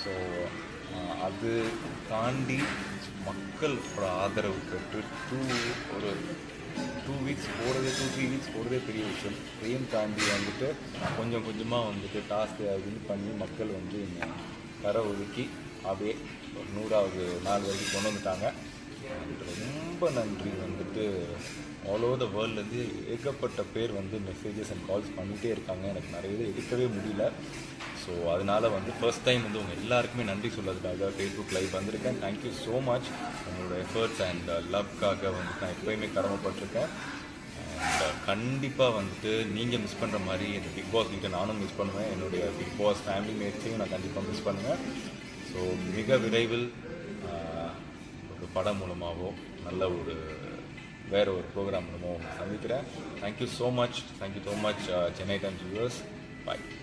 so அது தாண்டி மக்களோட ஆதரவு பெற்று டூ ஒரு டூ வீக்ஸ் போகிறதே டூ த்ரீ வீக்ஸ் போகிறதே பெரிய விஷயம் இதையும் தாண்டி வந்துட்டு கொஞ்சம் கொஞ்சமாக வந்துட்டு டாஸ்க் வின் பண்ணி மக்கள் வந்து என்னை தர ஒதுக்கி அப்படியே ஒரு நூறாவது நாள் வரைக்கும் கொண்டு வந்துட்டாங்க And ரொம்ப நன்றி வந்துட்டு ஆல் ஓவர் த வேர்ல்ட்லேருந்து ஏகப்பட்ட பேர் வந்து மெசேஜஸ் அண்ட் கால்ஸ் பண்ணிகிட்டே இருக்காங்க எனக்கு நிறைய இது எடுக்கவே முடியல ஸோ அதனால் வந்து ஃபர்ஸ்ட் டைம் வந்து உங்கள் எல்லாருக்குமே நன்றி சொல்கிறதுக்காக ஃபேஸ்புக் லைவ் வந்திருக்கேன் தேங்க்யூ ஸோ மச் உங்களோட எஃபர்ட்ஸ் அண்ட் லவ்க்காக வந்து நான் எப்போயுமே கடமைப்பட்டிருக்கேன் அண்ட் கண்டிப்பாக வந்துட்டு நீங்கள் மிஸ் பண்ணுற மாதிரி இந்த பிக் பாஸ் கிட்ட நானும் மிஸ் பண்ணுவேன் என்னுடைய பிக் பாஸ் ஃபேமிலி மேட்ஸையும் நான் கண்டிப்பாக மிஸ் பண்ணுவேன் ஸோ மிக விரைவில் ஆஹ், ஒரு படம் மூலமாகவோ நல்ல ஒரு வேற ஒரு ப்ரோக்ராம் மூலமாக உங்களை சந்திக்கிறேன் thank you so much thank you so much Chennai Times viewers பாய்